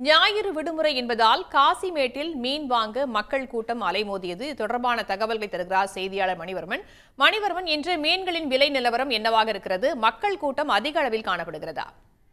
ஞாயிறு விடுமுறை என்பதால் காசிமேட்டில் மீன் வாங்க மக்கள் கூட்டம் அலைமோதியது இது தொடர்பான தகவல்களை தருகிறார் செய்தியாளர் மணிவர்மன் மணிவர்மன் இன்று மீன்களின் விலை நிலவரம் என்னவாக இருக்கிறது மக்கள் கூட்டம் அதிக அளவில் காணப்படுகிறதா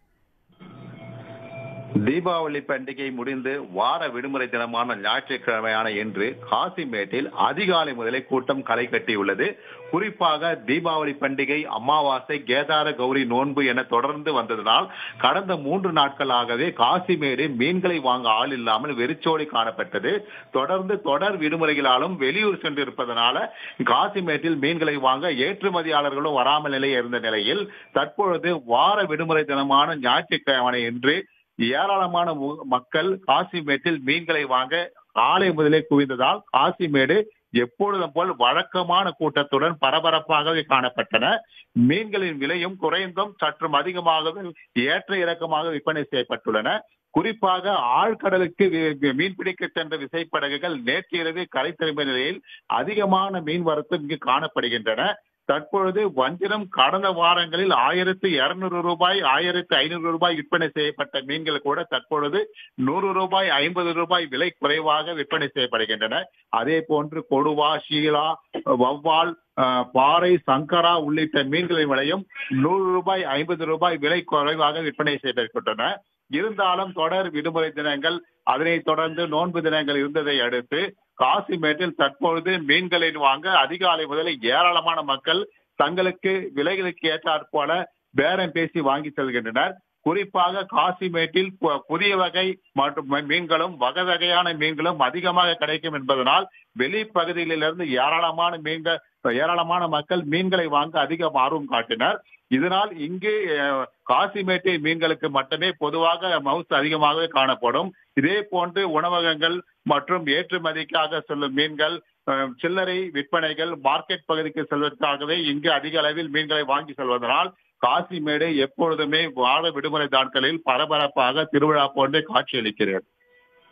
தீபாவளி பண்டிகை முடிந்து வார விடுமுறை தினமான ஞாயிற்றுக்கிழமையான இன்று காசிமேட்டில் அதிகாலை முதலே கூட்டம் களை கட்டியுள்ளது குறிப்பாக தீபாவளி பண்டிகை அமாவாசை கேதார கௌரி நோன்பு என தொடர்ந்து வந்ததனால் கடந்த மூன்று நாட்களாகவே காசிமேடு மீன்களை வாங்க ஆள் இல்லாமல் வெறிச்சோடி காணப்பட்டது தொடர்ந்து தொடர் விடுமுறைகளாலும் வெளியூர் சென்றிருப்பதனால காசிமேட்டில் மீன்களை வாங்க ஏற்றுமதியாளர்களும் வராமல் நிலையில் இருந்த நிலையில் தற்பொழுது வார விடுமுறை தினமான ஞாயிற்றுக்கிழமை என்று ஏராளமான மு- மக்கள் காசிமேட்டில் மீன்களை வாங்க காலை முதலே குவிந்ததால் காசிமேடு எப்பொழுதும் போல் வழக்கமான கூட்டத்துடன் பரபரப்பாகவே காணப்பட்டன மீன்களின் விலையும் குறைந்தும் சற்றும் அதிகமாகவே ஏற்ற இறக்கமாக விற்பனை செய்யப்பட்டுள்ளன குறிப்பாக ஆழ்கடலுக்கு வி- வி- மீன்பிடிக்க சென்ற விசைப்படகுகள் நேற்று இரவு கரை திரும்பிய நிலையில் அதிகமான மீன் வரத்து இங்கு காணப்படுகின்றன தற்பொழுது வஞ்சிரம் கடந்த வாரங்களில் ஆயிரத்து இருநூறு ரூபாய் ஆயிரத்து ஐநூறு ரூபாய் விற்பனை செய்யப்பட்ட மீன்கள் கூட தற்பொழுது நூறு ரூபாய் ஐம்பது ரூபாய் விலை குறைவாக விற்பனை செய்யப்படுகின்றன அதே போன்று கொடுவா ஷீலா வவ்வால் அஹ், பாறை சங்கரா உள்ளிட்ட மீன்களின் விலையும் நூறு ரூபாய் ஐம்பது ரூபாய் விலை குறைவாக விற்பனை செய்யப்பட்டுள்ளன இருந்தாலும் தொடர் விடுமுறை தினங்கள் அதனைத் தொடர்ந்து நோன்பு தினங்கள் இருந்ததை அடுத்து காசிமேட்டில் தற்பொழுது மீன்களை வாங்க அதிகாலை முதலில் ஏராளமான மக்கள் தங்களுக்கு விலைகளுக்கு ஏற்றாற் போல பேரம் பேசி வாங்கி செல்கின்றனர் குறிப்பாக காசிமேட்டில் பு- புதிய வகை மற்றும் மீ- மீன்களும் வகை வகையான மீன்களும் அதிகமாக கிடைக்கும் என்பதனால் வெளி பகுதிகளிலிருந்து ஏராளமான மீன்கள் ஏராளமான மக்கள் மீன்களை வாங்க அதிக ஆர்வம் காட்டினர் இதனால் இங்கு அஹ், காசிமேட்டை மீன்களுக்கு மட்டுமே பொதுவாக மவுஸ் அதிகமாகவே காணப்படும் இதே போன்று உணவகங்கள் மற்றும் ஏற்றுமதிக்காக செல்லும் மீன்கள் அஹ், சில்லறை விற்பனைகள் மார்க்கெட் பகுதிக்கு செல்வதற்காகவே இங்கு அதிக அளவில் மீன்களை வாங்கி செல்வதனால் காசிமேடு எப்பொழுதுமே வார விடுமுறை நாட்களில் பரபரப்பாக திருவிழா போன்றே காட்சியளிக்கிறது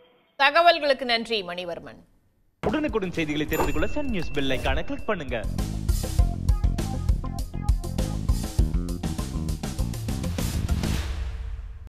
தகவல்களுக்கு நன்றி மணிவர்மன் உடனுக்குடன் செய்திகளை தெரிந்து கொள்ள சன் நியூஸ் பெல் ஐகானை கிளிக் பண்ணுங்க